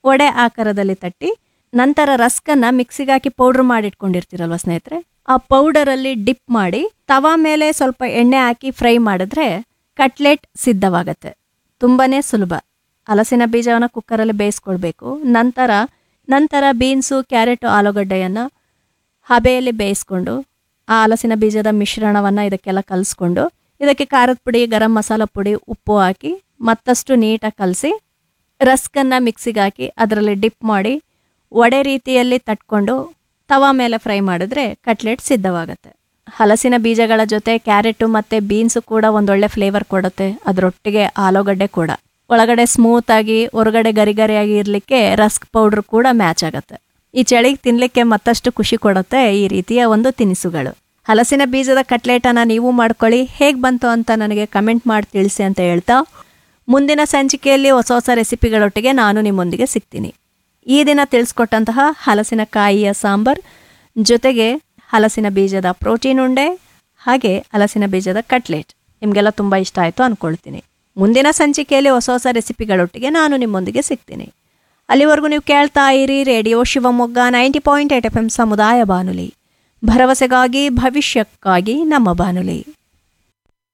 ವಡೆ ಆಕಾರದಲ್ಲಿ ತಟ್ಟಿ ನಂತರ ರಸ್ಕನ್ನ ಮಿಕ್ಸಿಗೆ ಹಾಕಿ ಪೌಡ್ರ್ ಮಾಡಿಟ್ಕೊಂಡಿರ್ತೀರಲ್ವ ಸ್ನೇಹಿತರೆ ಆ ಪೌಡರಲ್ಲಿ ಡಿಪ್ ಮಾಡಿ ತವಾ ಮೇಲೆ ಸ್ವಲ್ಪ ಎಣ್ಣೆ ಹಾಕಿ ಫ್ರೈ ಮಾಡಿದ್ರೆ ಕಟ್ಲೆಟ್ ಸಿದ್ಧವಾಗತ್ತೆ ತುಂಬಾನೇ ಸುಲಭ ಹಲಸಿನ ಬೀಜವನ್ನು ಕುಕ್ಕರಲ್ಲಿ ಬೇಯಿಸ್ಕೊಳ್ಬೇಕು ನಂತರ ನಂತರ ಬೀನ್ಸು ಕ್ಯಾರೆಟು ಆಲೂಗಡ್ಡೆಯನ್ನು ಹಬೆಯಲ್ಲಿ ಬೇಯಿಸ್ಕೊಂಡು ಆ ಹಲಸಿನ ಬೀಜದ ಮಿಶ್ರಣವನ್ನು ಇದಕ್ಕೆಲ್ಲ ಕಲಿಸ್ಕೊಂಡು ಇದಕ್ಕೆ ಖಾರದ ಪುಡಿ ಗರಂ ಮಸಾಲ ಪುಡಿ ಉಪ್ಪು ಹಾಕಿ ಮತ್ತಷ್ಟು ನೀಟಾಗಿ ಕಲಸಿ ರಸ್ಕನ್ನು ಮಿಕ್ಸಿಗೆ ಹಾಕಿ ಅದರಲ್ಲಿ ಡಿಪ್ ಮಾಡಿ ವಡೆ ರೀತಿಯಲ್ಲಿ ತಟ್ಕೊಂಡು ತವಾ ಮೇಲೆ ಫ್ರೈ ಮಾಡಿದ್ರೆ ಕಟ್ಲೆಟ್ ಸಿದ್ಧವಾಗುತ್ತೆ ಹಲಸಿನ ಬೀಜಗಳ ಜೊತೆ ಕ್ಯಾರೆಟು ಮತ್ತು ಬೀನ್ಸು ಕೂಡ ಒಂದೊಳ್ಳೆ ಫ್ಲೇವರ್ ಕೊಡುತ್ತೆ ಅದರೊಟ್ಟಿಗೆ ಆಲೂಗಡ್ಡೆ ಕೂಡ ಒಳಗಡೆ ಸ್ಮೂತ್ ಆಗಿ ಹೊರಗಡೆ ಗರಿ ಗರಿಯಾಗಿ ಇರಲಿಕ್ಕೆ ರಸ್ಕ್ ಪೌಡ್ರ್ ಕೂಡ ಮ್ಯಾಚ್ ಆಗುತ್ತೆ ಈ ಚಳಿಗೆ ತಿನ್ನಲಿಕ್ಕೆ ಮತ್ತಷ್ಟು ಖುಷಿ ಕೊಡುತ್ತೆ ಈ ರೀತಿಯ ಒಂದು ತಿನಿಸುಗಳು ಹಲಸಿನ ಬೀಜದ ಕಟ್ಲೆಟನ್ನು ನೀವು ಮಾಡ್ಕೊಳ್ಳಿ ಹೇಗೆ ಬಂತು ಅಂತ ನನಗೆ ಕಮೆಂಟ್ ಮಾಡಿ ತಿಳಿಸಿ ಅಂತ ಹೇಳ್ತಾ ಮುಂದಿನ ಸಂಚಿಕೆಯಲ್ಲಿ ಹೊಸ ಹೊಸ ರೆಸಿಪಿಗಳೊಟ್ಟಿಗೆ ನಾನು ನಿಮ್ಮೊಂದಿಗೆ ಸಿಗ್ತೀನಿ ಈ ದಿನ ತಿಳಿಸ್ಕೊಟ್ಟಂತಹ ಹಲಸಿನಕಾಯಿಯ ಸಾಂಬಾರ್ ಜೊತೆಗೆ ಹಲಸಿನ ಬೀಜದ ಪ್ರೋಟೀನ್ ಉಂಡೆ ಹಾಗೆ ಹಲಸಿನ ಬೀಜದ ಕಟ್ಲೆಟ್ ನಿಮಗೆಲ್ಲ ತುಂಬ ಇಷ್ಟ ಆಯಿತು ಅಂದ್ಕೊಳ್ತೀನಿ ಮುಂದಿನ ಸಂಚಿಕೆಯಲ್ಲಿ ಹೊಸ ಹೊಸ ರೆಸಿಪಿಗಳೊಟ್ಟಿಗೆ ನಾನು ನಿಮ್ಮೊಂದಿಗೆ ಸಿಗ್ತೀನಿ ಅಲ್ಲಿವರೆಗೂ ನೀವು ಕೇಳ್ತಾ ಇರಿ radio Shivamogga ninety point eight F M ಸಮುದಾಯ ಬಾನುಲಿ ಭರವಸೆಗಾಗಿ ಭವಿಷ್ಯಕ್ಕಾಗಿ ನಮ್ಮ ಬಾನುಲಿ